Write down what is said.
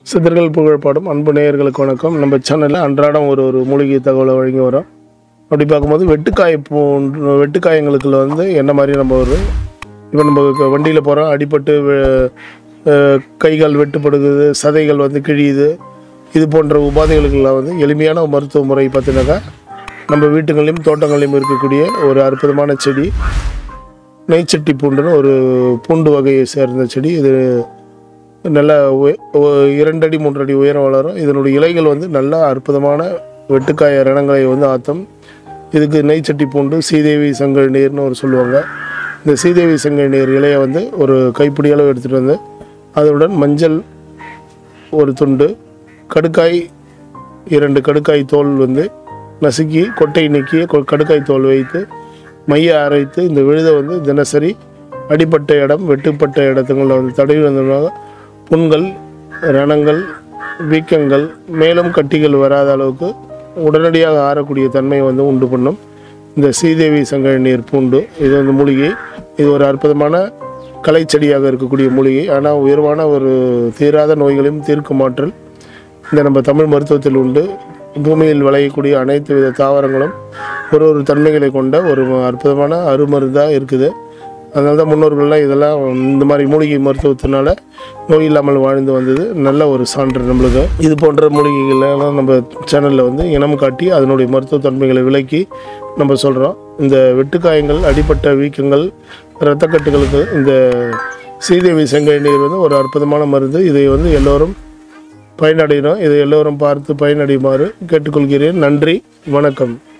சித்தர்கள் புகழ்பாடும் அன்பு நேயர்களுக்கு வணக்கம் நம்ம சேனலில் அன்றாடம் ஒரு ஒரு மூலிகை தகவலை வழங்கி வரோம் அப்படி பார்க்கும்போது வெட்டுக்காய் போன்ற வெட்டுக்காயங்களுக்குள்ள வந்து என்ன மாதிரி நம்ம ஒரு இப்போ நம்ம வண்டியில் போகிறோம் அடிபட்டு வெ- அஹ் கை கால் வெட்டுப்படுகிறது சதைகள் வந்து கிழியுது இது போன்ற உபாதைகளுக்கெல்லாம் வந்து எளிமையான மருத்துவ முறை பார்த்தீங்கன்னாக்கா நம்ம வீட்டுகள்லையும் தோட்டங்கள்லையும் இருக்கக்கூடிய ஒரு அற்புதமான செடி நெய்ச்சட்டி பூண்டுன்னு ஒரு பூண்டு வகையை சேர்ந்த செடி இது நல்ல உய- ஒ- இரண்டு அடி மூன்று அடி உயரம் வளரும் இதனுடைய இலைகள் வந்து நல்ல அற்புதமான வெட்டுக்காய ரணங்களை வந்து ஆத்தம் இதுக்கு நெய்ச்சட்டி பூண்டு சீதேவி சங்கல் நீர்னு ஒரு சொல்லுவாங்க இந்த சீதேவி சங்கல் நீர் இலையை வந்து ஒரு கைப்பிடி அளவு எடுத்துகிட்டு வந்து அதனுடன் மஞ்சள் ஒரு துண்டு கடுக்காய் இரண்டு கடுக்காய் தோல் வந்து நசுக்கி கொட்டை நீக்கி கொ- கடுக்காய் தோல் வைத்து மைய அரைத்து இந்த விழுதை வந்து தினசரி அடிப்பட்ட இடம் வெட்டுப்பட்ட இடத்துங்களில் வந்து தடவி வந்தோம்னாக புண்கள் ரணங்கள் வீக்கங்கள் மேலும் கட்டிகள் வராத அளவுக்கு உடனடியாக ஆறக்கூடிய தன்மையை வந்து உண்டு பண்ணும் இந்த சீதேவி சங்கழ நீர் பூண்டு இது வந்து மூலிகை இது ஒரு அற்புதமான கலைச்செடியாக இருக்கக்கூடிய மூலிகை ஆனால் உயர்வான ஒரு தீராத நோய்களையும் தீர்க்கும் ஆற்றல் இந்த நம்ம தமிழ் மருத்துவத்தில் உண்டு பூமியில் விளையக்கூடிய அனைத்து வித தாவரங்களும் ஒரு ஒரு தன்மைகளை கொண்ட ஒரு அற்புதமான அருமருந்தாக இருக்குது அதனால தான் முன்னோர்கள்லாம் இதெல்லாம் இந்த மாதிரி மூலிகை மருத்துவத்தினால நோய் இல்லாமல் வாழ்ந்து வந்தது நல்ல ஒரு சான்று நம்மளுக்கு இது போன்ற மூலிகைகளெல்லாம் நம்ம சேனலில் வந்து இனம் காட்டி அதனுடைய மருத்துவ தன்மைகளை விளக்கி நம்ம சொல்கிறோம் இந்த வெட்டுக்காயங்கள் அடிப்பட்ட வீக்கங்கள் இரத்தக்கட்டுகளுக்கு இந்த சீதேவி செங்கை நீர் வந்து ஒரு அற்புதமான மருந்து இதை வந்து எல்லோரும் பயனடையணும் இதை எல்லோரும் பார்த்து பயனடையுமாறு கேட்டுக்கொள்கிறேன் நன்றி வணக்கம்